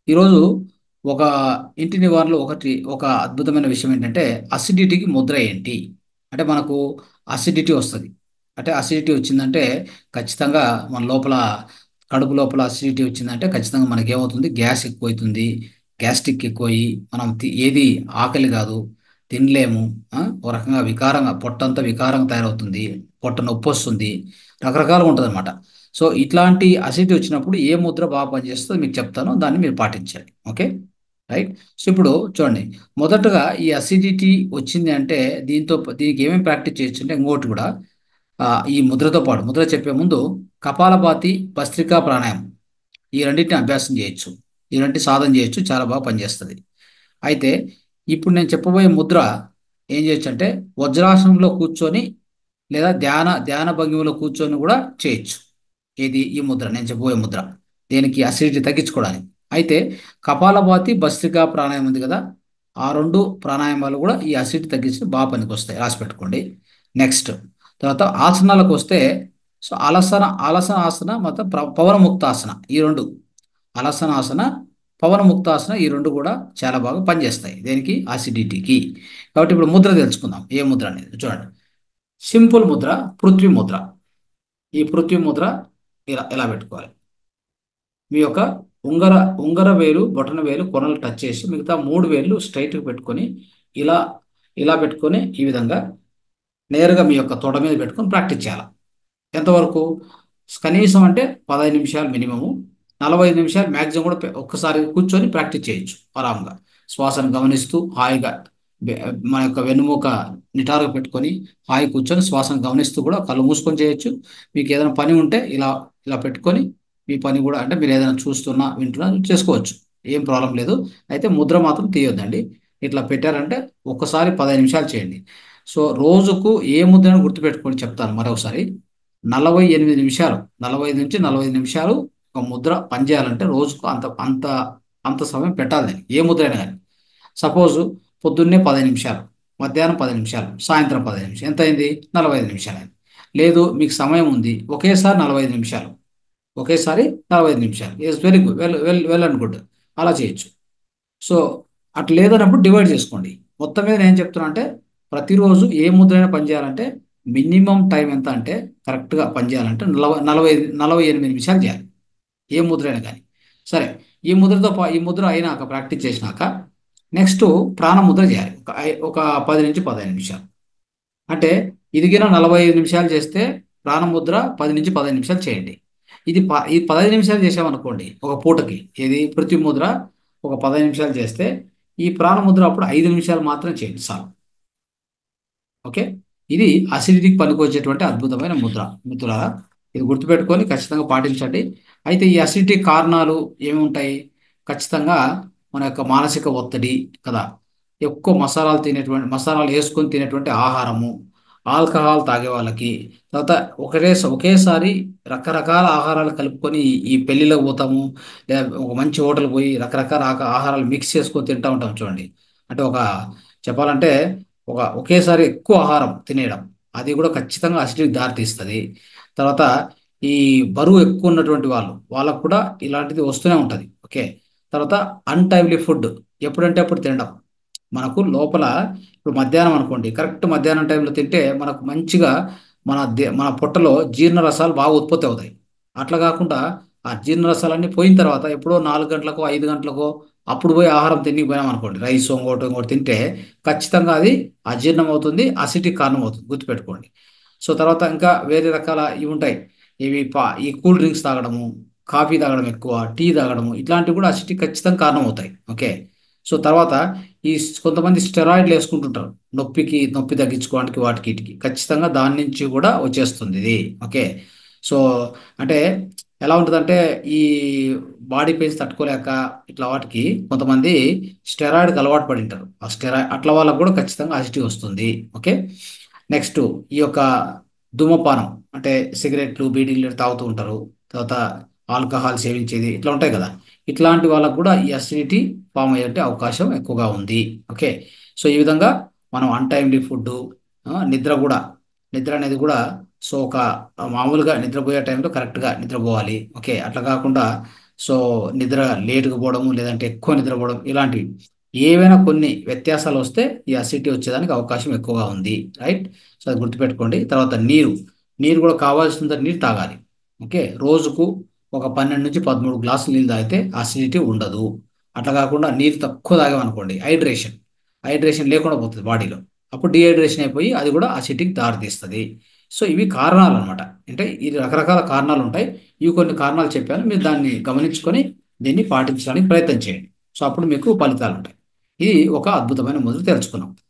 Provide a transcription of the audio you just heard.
ఈరోజు ఒక ఇంటి నివారణలో ఒకటి ఒక అద్భుతమైన విషయం ఏంటంటే అసిడిటీకి ముద్ర ఏంటి అంటే మనకు అసిడిటీ వస్తుంది అంటే అసిడిటీ వచ్చిందంటే ఖచ్చితంగా మన లోపల కడుపు లోపల అసిడిటీ వచ్చిందంటే ఖచ్చితంగా మనకి ఏమవుతుంది గ్యాస్ ఎక్కువ అవుతుంది గ్యాస్ట్రిక్ ఎక్కువయి మనం తి- ఏది ఆకలి కాదు తినలేము ఆ? ఒక రకంగా వికారంగా పొట్టంతా వికారంగా తయారవుతుంది పొట్ట నొప్పి వస్తుంది రకరకాలుగా ఉంటుంది అనమాట సో ఇట్లాంటి అసిడిటీ వచ్చినప్పుడు ఏ ముద్ర బాగా పనిచేస్తుందో మీకు చెప్తాను దాన్ని మీరు పాటించాలి ఓకే రైట్ సో ఇప్పుడు చూడండి మొదటగా ఈ అసిడిటీ వచ్చింది అంటే దీంతో దీనికి ఏమేమి ప్రాక్టీస్ చేయొచ్చు అంటే ఇంకోటి కూడా ఆ, ఈ ముద్రతో పాటు ముద్ర చెప్పే ముందు కపాలభాతి భస్త్రికా ప్రాణాయామం ఈ రెండింటిని అభ్యాసం చేయొచ్చు ఈ రెండింటి సాధన చేయొచ్చు చాలా బాగా పనిచేస్తుంది అయితే ఇప్పుడు నేను చెప్పబోయే ముద్ర ఏం చేయొచ్చు అంటే వజ్రాసనంలో కూర్చొని లేదా ధ్యాన ధ్యాన భంగిమలో కూర్చొని కూడా చేయొచ్చు ఇది ఈ ముద్ర నేను చెప్పబోయే ముద్ర దేనికి అసిడిటీ తగ్గించుకోవడానికి అయితే కపాలభాతి భస్త్రికా ప్రాణాయామం ఉంది కదా ఆ రెండు ప్రాణాయామాలు కూడా ఈ అసిడిటీ తగ్గించి బాగా పనికి వస్తాయి రాసి పెట్టుకోండి నెక్స్ట్ తర్వాత ఆసనాలకు వస్తే సో అలసన అలసన ఆసన మొత్తం పవనముక్తాసన ఈ రెండు అలసన ఆసన పవనముక్తాసన ఈ రెండు కూడా చాలా బాగా పనిచేస్తాయి దేనికి అసిడిటీకి కాబట్టి ఇప్పుడు ముద్ర తెలుసుకుందాం ఏ ముద్ర అనేది చూడండి సింపుల్ ముద్ర పృథ్వీ ముద్ర ఈ పృథ్వీ ముద్ర ఇలా ఇలా పెట్టుకోవాలి మీ యొక్క ఉంగర ఉంగర వేలు బొటన వేలు కొనలు టచ్ చేసి మిగతా మూడు వేలు స్ట్రైట్గా పెట్టుకొని ఇలా ఇలా పెట్టుకొని ఈ విధంగా నేరుగా మీ యొక్క తొడ మీద పెట్టుకొని ప్రాక్టీస్ చేయాలి ఎంతవరకు కనీసం అంటే పదహైదు నిమిషాలు మినిమము నలభై ఐదు నిమిషాలు మ్యాక్సిమం కూడా పె- ఒక్కసారి కూర్చొని ప్రాక్టీస్ చేయొచ్చు ఆరాంగా శ్వాసను గమనిస్తూ హాయిగా బె- మన యొక్క వెన్నుముక నిటారుగా పెట్టుకొని హాయి కూర్చొని శ్వాసను గమనిస్తూ కూడా కళ్ళు మూసుకొని చేయొచ్చు మీకు ఏదైనా పని ఉంటే ఇలా ఇలా పెట్టుకొని మీ పని కూడా అంటే మీరు ఏదైనా చూస్తున్నా వింటున్నా చేసుకోవచ్చు ఏం ప్రాబ్లం లేదు అయితే ముద్ర మాత్రం తీయొద్దండి ఇట్లా పెట్టారంటే ఒక్కసారి పదహైదు నిమిషాలు చేయండి సో రోజుకు ఏ ముద్రను గుర్తుపెట్టుకొని చెప్తాను మరొకసారి నలభై ఎనిమిది నిమిషాలు నలభై ఐదు నుంచి నలభై ఐదు నిమిషాలు ఒక ముద్ర పనిచేయాలంటే రోజుకు అంత అంత అంత సమయం పెట్టాలి దానికి ఏ ముద్ర అయినా కానీ సపోజ్ పొద్దున్నే పదిహేను నిమిషాలు మధ్యాహ్నం పది నిమిషాలు సాయంత్రం పదిహేను నిమిషాలు ఎంత అయింది నలభై ఐదు నిమిషాలు అయింది లేదు మీకు సమయం ఉంది ఒకేసారి నలభై ఐదు నిమిషాలు ఒకేసారి నలభై ఐదు నిమిషాలు it's very good well well well and good అలా చేయొచ్చు సో అట్లా లేదన్నప్పుడు డివైడ్ చేసుకోండి మొత్తం మీద నేను చెప్తున్నా అంటే ప్రతిరోజు ఏ ముద్రైనా పనిచేయాలంటే మినిమం టైం ఎంత అంటే కరెక్ట్గా పనిచేయాలంటే నలభై నలభై నలభై ఎనిమిది నిమిషాలు చేయాలి ఏ ముద్రైనా కానీ సరే ఈ ముద్రతో పా- ఈ ముద్ర అయినాక ప్రాక్టీస్ చేసినాక నెక్స్ట్ ప్రాణముద్ర చేయాలి ఒక ఐ- ఒక పది నుంచి పదిహేను నిమిషాలు అంటే ఇదిగిన నలభై ఐదు నిమిషాలు చేస్తే ప్రాణముద్ర పది నుంచి పదిహేను నిమిషాలు చేయండి ఇది ప ఈ పదహైదు నిమిషాలు చేసామనుకోండి ఒక పూటకి ఇది పృథ్వీ ముద్ర ఒక పదహైదు నిమిషాలు చేస్తే ఈ ప్రాణముద్ర అప్పుడు ఐదు నిమిషాలు మాత్రం చేయండి చాలు ఓకే ఇది అసిడిటీకి పనికొచ్చేటువంటి అద్భుతమైన ముద్ర మిత్రులారా ఇది గుర్తుపెట్టుకొని ఖచ్చితంగా పాటించండి అయితే ఈ అసిడిటీ కారణాలు ఏమి ఉంటాయి ఖచ్చితంగా మన యొక్క మానసిక ఒత్తిడి కదా ఎక్కువ మసాలాలు తినేటువంటి మసాలాలు వేసుకొని తినేటువంటి ఆహారము ఆల్కహాల్ తాగే వాళ్ళకి తర్వాత ఒకటే ఒకేసారి రకరకాల ఆహారాలు కలుపుకొని ఈ పెళ్ళిళ్ళకి పోతాము లేదా ఒక మంచి హోటల్ పోయి రకరకాల ఆక- ఆహారాలు మిక్స్ చేసుకొని తింటూ ఉంటాం చూడండి అంటే ఒక చెప్పాలంటే ఒక ఒకేసారి ఎక్కువ ఆహారం తినేయడం అది కూడా ఖచ్చితంగా అసిడిటీకి దారితీస్తుంది తర్వాత ఈ బరువు ఎక్కువ ఉన్నటువంటి వాళ్ళు వాళ్ళకు కూడా ఇలాంటిది వస్తూనే ఉంటుంది ఓకే తర్వాత అన్టైమ్లీ ఫుడ్ ఎప్పుడంటే అప్పుడు తినడం మనకు లోపల ఇప్పుడు మధ్యాహ్నం అనుకోండి కరెక్ట్ మధ్యాహ్నం టైంలో తింటే మనకు మంచిగా మన దే- మన పొట్టలో జీర్ణ రసాలు బాగా ఉత్పత్తి అవుతాయి అట్లా కాకుండా ఆ జీర్ణ రసాలన్నీ పోయిన తర్వాత ఎప్పుడో నాలుగు గంటలకో ఐదు గంటలకో అప్పుడు పోయి ఆహారం తిని పోయాం అనుకోండి రైస్ ఇంకోటి ఇంకోటి తింటే ఖచ్చితంగా అది అజీర్ణం అవుతుంది అసిడిక్ కారణం అవుతుంది గుర్తుపెట్టుకోండి సో తర్వాత ఇంకా వేరే రకాల ఇవి ఉంటాయి ఇవి పా ఈ కూల్ డ్రింక్స్ తాగడము కాఫీ తాగడం ఎక్కువ టీ తాగడము ఇట్లాంటివి కూడా అసిడిక్ ఖచ్చితంగా కారణం అవుతాయి ఓకే సో తర్వాత ఈ స్- కొంతమంది స్టెరాయిడ్లు వేసుకుంటుంటారు నొప్పికి నొప్పి తగ్గించుకోవడానికి వాటికి వీటికి ఖచ్చితంగా దాని నుంచి కూడా వచ్చేస్తుంది ఇది ఓకే సో అంటే ఎలా ఉంటుందంటే ఈ బాడీ పెయిన్స్ తట్టుకోలేక ఇట్లా వాటికి కొంతమంది స్టెరాయిడ్కి అలవాటు పడి ఉంటారు ఆ స్టెరాయిడ్ అట్లా వాళ్ళకు కూడా ఖచ్చితంగా అసిడిటీ వస్తుంది ఓకే నెక్స్ట్ ఈ యొక్క ధూమపానం అంటే సిగరెట్లు బీడీలు తాగుతూ ఉంటారు తర్వాత ఆల్కహాల్ సేవించేది ఇట్లా ఉంటాయి కదా ఇట్లాంటి వాళ్ళకు కూడా ఈ అసిడిటీ ఫామ్ అయ్యే అవకాశం ఎక్కువగా ఉంది ఓకే సో ఈ విధంగా మనం అన్టైమ్లీ ఫుడ్ నిద్ర కూడా నిద్ర అనేది కూడా సో ఒక మామూలుగా నిద్రపోయే టైంలో కరెక్ట్గా నిద్రపోవాలి ఓకే అట్లా కాకుండా సో నిద్ర లేటుగా పోవడము లేదంటే ఎక్కువ నిద్రపోవడం ఇలాంటివి ఏవైనా కొన్ని వ్యత్యాసాలు వస్తే ఈ అసిడిటీ వచ్చేదానికి అవకాశం ఎక్కువగా ఉంది రైట్ సో అది గుర్తుపెట్టుకోండి తర్వాత నీరు నీరు కూడా కావాల్సినంత నీరు తాగాలి ఓకే రోజుకు ఒక పన్నెండు నుంచి పదమూడు గ్లాసులు నీళ్ళు తాగితే అసిడిటీ ఉండదు అట్లా కాకుండా నీరు తక్కువ తాగామనుకోండి హైడ్రేషన్ హైడ్రేషన్ లేకుండా పోతుంది బాడీలో అప్పుడు డిహైడ్రేషన్ అయిపోయి అది కూడా అసిడిటీకి దారితీస్తుంది సో ఇవి కారణాలు అనమాట అంటే ఇది రకరకాల కారణాలు ఉంటాయి ఇవి కొన్ని కారణాలు చెప్పాను మీరు దాన్ని గమనించుకొని దీన్ని పాటించడానికి ప్రయత్నం చేయండి సో అప్పుడు మీకు ఫలితాలు ఉంటాయి ఇది ఒక అద్భుతమైన మొదలు తెలుసుకున్నాం